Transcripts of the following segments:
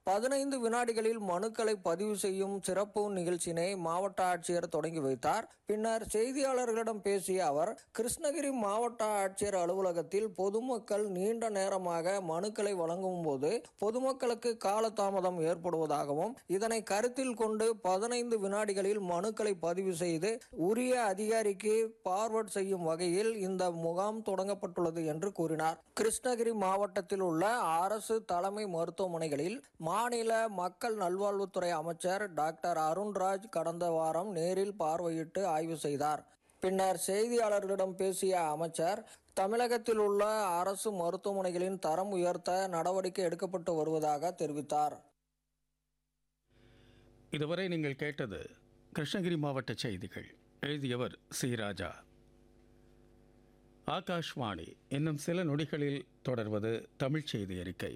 பதினைந்து வினாடிகளில் மனுக்களை பதிவு செய்யும் சிறப்பு நிகழ்ச்சியினை மாவட்ட ஆட்சியர் தொடங்கி வைத்தார் பின்னர் செய்தியாளர்களிடம் பேசிய அவர் கிருஷ்ணகிரி மாவட்ட ஆட்சியர் அலுவலகத்தில் பொதுமக்கள் நீண்ட நேரமாக மனுக்களை வழங்கும் போது பொதுமக்களுக்கு காலதாமதம் ஏற்படுவதாகவும் இதனை கருத்தில் கொண்டு பதினைந்து வினாடிகளில் மனுக்களை பதிவு செய்து உரிய அதிகாரிக்கு பார்வர்ட் செய்யும் வகையில் இந்த முகாம் தொடங்கப்பட்டுள்ளது என்று கூறினார் கிருஷ்ணகிரி மாவட்டத்தில் உள்ள அரசு தலைமை மருத்துவமனைகளில் மாநில மக்கள் நல்வாழ்வுத்துறை அமைச்சர் டாக்டர் அருண்ராஜ் கடந்த வாரம் நேரில் பார்வையிட்டு ஆய்வு செய்தார் பின்னர் செய்தியாளர்களிடம் பேசிய அமைச்சர் தமிழகத்தில் உள்ள அரசு மருத்துவமனைகளின் தரம் உயர்த்த நடவடிக்கை எடுக்கப்பட்டு வருவதாக தெரிவித்தார் இதுவரை நீங்கள் கேட்டது கிருஷ்ணகிரி மாவட்ட செய்திகள் எழுதியவர் சி ராஜா ஆகாஷ்வாணி இன்னும் சில நொடிகளில் தொடர்வது தமிழ்ச் செய்தி அறிக்கை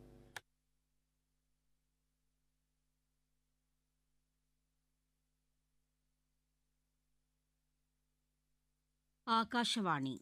ಆಕಾಶವಾಣಿ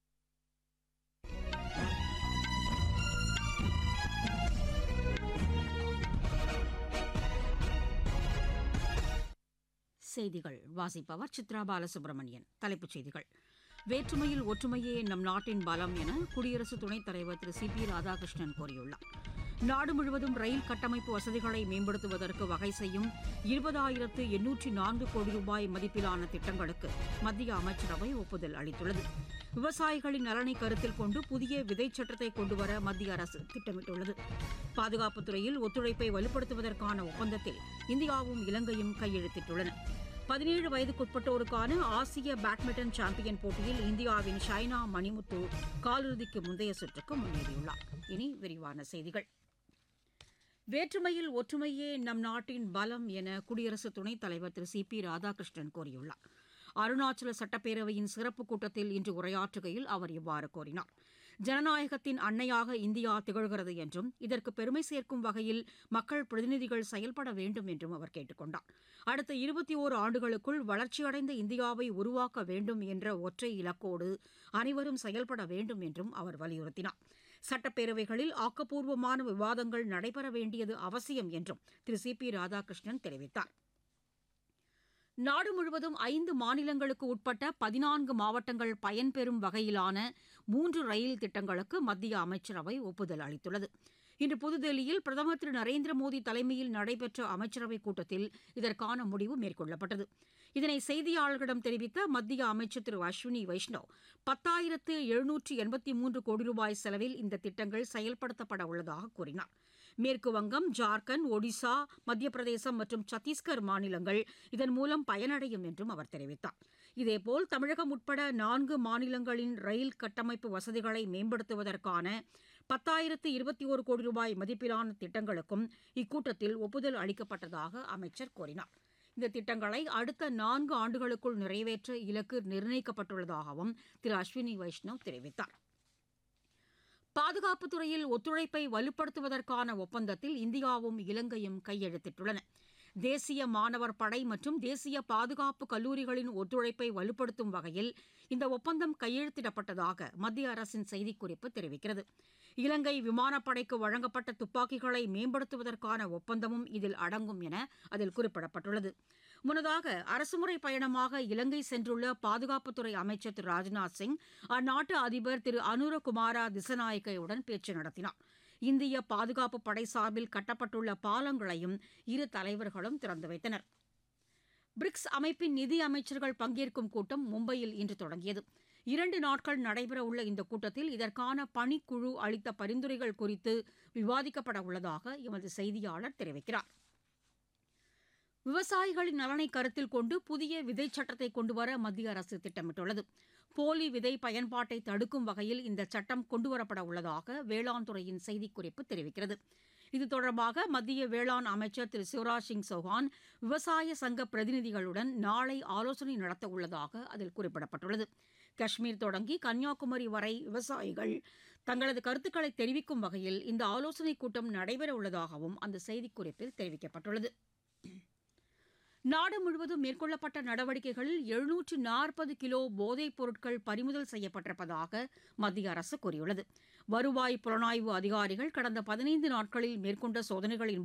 செய்திகள் வாசிப்பவர் சித்ரா பாலசுப்ரமணியன் தலைப்புச் செய்திகள் வேற்றுமையில் ஒற்றுமையே நம் நாட்டின் பலம் என குடியரசு துணைத் தலைவர் திரு சி பி ராதாகிருஷ்ணன் கூறியுள்ளார் நாடு முழுவதும் ரயில் கட்டமைப்பு வசதிகளை மேம்படுத்துவதற்கு வகை செய்யும் இருபதாயிரத்து எண்ணூற்றி நான்கு கோடி ரூபாய் மதிப்பிலான திட்டங்களுக்கு மத்திய அமைச்சரவை ஒப்புதல் அளித்துள்ளது விவசாயிகளின் நலனை கருத்தில் கொண்டு புதிய விதைச் சட்டத்தை கொண்டுவர மத்திய அரசு திட்டமிட்டுள்ளது பாதுகாப்புத் துறையில் ஒத்துழைப்பை வலுப்படுத்துவதற்கான ஒப்பந்தத்தில் இந்தியாவும் இலங்கையும் கையெழுத்திட்டுள்ளன பதினேழு வயதுக்குட்பட்டோருக்கான ஆசிய பேட்மிண்டன் சாம்பியன் போட்டியில் இந்தியாவின் ஷைனா மணிமுத்து காலிறுதிக்கு முந்தைய சுற்றுக்கு முன்னேறியுள்ளார் இனி விரிவான செய்திகள் வேற்றுமையில் ஒற்றுமையே நம் நாட்டின் பலம் என குடியரசு துணைத் தலைவர் திரு சி பி ராதாகிருஷ்ணன் கூறியுள்ளார் அருணாச்சல சட்டப்பேரவையின் சிறப்பு கூட்டத்தில் இன்று உரையாற்றுகையில் அவர் இவ்வாறு கூறினார் ஜனநாயகத்தின் அன்னையாக இந்தியா திகழ்கிறது என்றும் இதற்கு பெருமை சேர்க்கும் வகையில் மக்கள் பிரதிநிதிகள் செயல்பட வேண்டும் என்றும் அவர் கேட்டுக் கொண்டார் அடுத்த இருபத்தி ஓரு ஆண்டுகளுக்குள் வளர்ச்சியடைந்த இந்தியாவை உருவாக்க வேண்டும் என்ற ஒற்றை இலக்கோடு அனைவரும் செயல்பட வேண்டும் என்றும் அவர் வலியுறுத்தினார் சட்டப்பேரவைகளில் ஆக்கப்பூர்வமான விவாதங்கள் நடைபெற வேண்டியது அவசியம் என்றும் திரு சி பி ராதாகிருஷ்ணன் தெரிவித்தார் நாடு முழுவதும் ஐந்து மாநிலங்களுக்கு உட்பட்ட பதினான்கு மாவட்டங்கள் பயன்பெறும் வகையிலான மூன்று ரயில் திட்டங்களுக்கு மத்திய அமைச்சரவை ஒப்புதல் அளித்துள்ளது இன்று புதுதில்லியில் பிரதமர் திரு நரேந்திர மோடி தலைமையில் நடைபெற்ற அமைச்சரவைக் கூட்டத்தில் இதற்கான முடிவு மேற்கொள்ளப்பட்டது இதனை செய்தியாளர்களிடம் தெரிவித்த மத்திய அமைச்சர் திரு அஸ்வினி வைஷ்ணவ் பத்தாயிரத்து எழுநூற்று எண்பத்தி மூன்று கோடி ரூபாய் செலவில் இந்த திட்டங்கள் செயல்படுத்தப்பட உள்ளதாக கூறினார் மேற்கு வங்கம் ஜார்க்கண்ட் ஒடிசா மத்திய பிரதேசம் மற்றும் சத்தீஸ்கர் மாநிலங்கள் இதன் மூலம் பயனடையும் என்றும் அவர் தெரிவித்தார் இதேபோல் தமிழகம் உட்பட நான்கு மாநிலங்களின் ரயில் கட்டமைப்பு வசதிகளை மேம்படுத்துவதற்கான பத்தாயிரத்து இருபத்தி ஒரு கோடி ரூபாய் மதிப்பிலான திட்டங்களுக்கும் இக்கூட்டத்தில் ஒப்புதல் அளிக்கப்பட்டதாக அமைச்சர் கூறினார் இந்த திட்டங்களை அடுத்த நான்கு ஆண்டுகளுக்குள் நிறைவேற்ற இலக்கு நிர்ணயிக்கப்பட்டுள்ளதாகவும் திரு அஸ்வினி வைஷ்ணவ் தெரிவித்தார் பாதுகாப்புத் துறையில் ஒத்துழைப்பை வலுப்படுத்துவதற்கான ஒப்பந்தத்தில் இந்தியாவும் இலங்கையும் கையெழுத்திட்டுள்ளன தேசிய மாணவர் படை மற்றும் தேசிய பாதுகாப்பு கல்லூரிகளின் ஒத்துழைப்பை வலுப்படுத்தும் வகையில் இந்த ஒப்பந்தம் கையெழுத்திடப்பட்டதாக மத்திய அரசின் செய்திக்குறிப்பு தெரிவிக்கிறது இலங்கை விமானப்படைக்கு வழங்கப்பட்ட துப்பாக்கிகளை மேம்படுத்துவதற்கான ஒப்பந்தமும் இதில் அடங்கும் என அதில் குறிப்பிடப்பட்டுள்ளது முன்னதாக அரசுமுறை பயணமாக இலங்கை சென்றுள்ள பாதுகாப்புத்துறை அமைச்சர் திரு ராஜ்நாத் சிங் அந்நாட்டு அதிபர் திரு அனுரகுமாரா திசநாயக்கையுடன் பேச்சு நடத்தினார் இந்திய பாதுகாப்பு படை சார்பில் கட்டப்பட்டுள்ள பாலங்களையும் இரு தலைவர்களும் திறந்து வைத்தனர் பிரிக்ஸ் அமைப்பின் நிதி அமைச்சர்கள் பங்கேற்கும் கூட்டம் மும்பையில் இன்று தொடங்கியது இரண்டு நாட்கள் நடைபெறவுள்ள இந்த கூட்டத்தில் இதற்கான பணிக்குழு அளித்த பரிந்துரைகள் குறித்து விவாதிக்கப்பட உள்ளதாக எமது செய்தியாளர் தெரிவிக்கிறார் விவசாயிகளின் நலனை கருத்தில் கொண்டு புதிய விதைச் சட்டத்தை கொண்டுவர மத்திய அரசு திட்டமிட்டுள்ளது போலி விதை பயன்பாட்டை தடுக்கும் வகையில் இந்த சட்டம் கொண்டுவரப்பட உள்ளதாக வேளாண் துறையின் செய்திக்குறிப்பு தெரிவிக்கிறது இது தொடர்பாக மத்திய வேளாண் அமைச்சர் திரு சிவராஜ் சிங் சௌஹான் விவசாய சங்க பிரதிநிதிகளுடன் நாளை ஆலோசனை நடத்த உள்ளதாக அதில் குறிப்பிடப்பட்டுள்ளது காஷ்மீர் தொடங்கி கன்னியாகுமரி வரை விவசாயிகள் தங்களது கருத்துக்களை தெரிவிக்கும் வகையில் இந்த ஆலோசனைக் கூட்டம் நடைபெற உள்ளதாகவும் அந்த செய்திக்குறிப்பில் தெரிவிக்கப்பட்டுள்ளது நாடு முழுவதும் மேற்கொள்ளப்பட்ட நடவடிக்கைகளில் எழுநூற்று நாற்பது கிலோ போதைப் பொருட்கள் பறிமுதல் செய்யப்பட்டிருப்பதாக மத்திய அரசு கூறியுள்ளது வருவாய் புலனாய்வு அதிகாரிகள் கடந்த பதினைந்து நாட்களில் மேற்கொண்ட சோதனைகளின்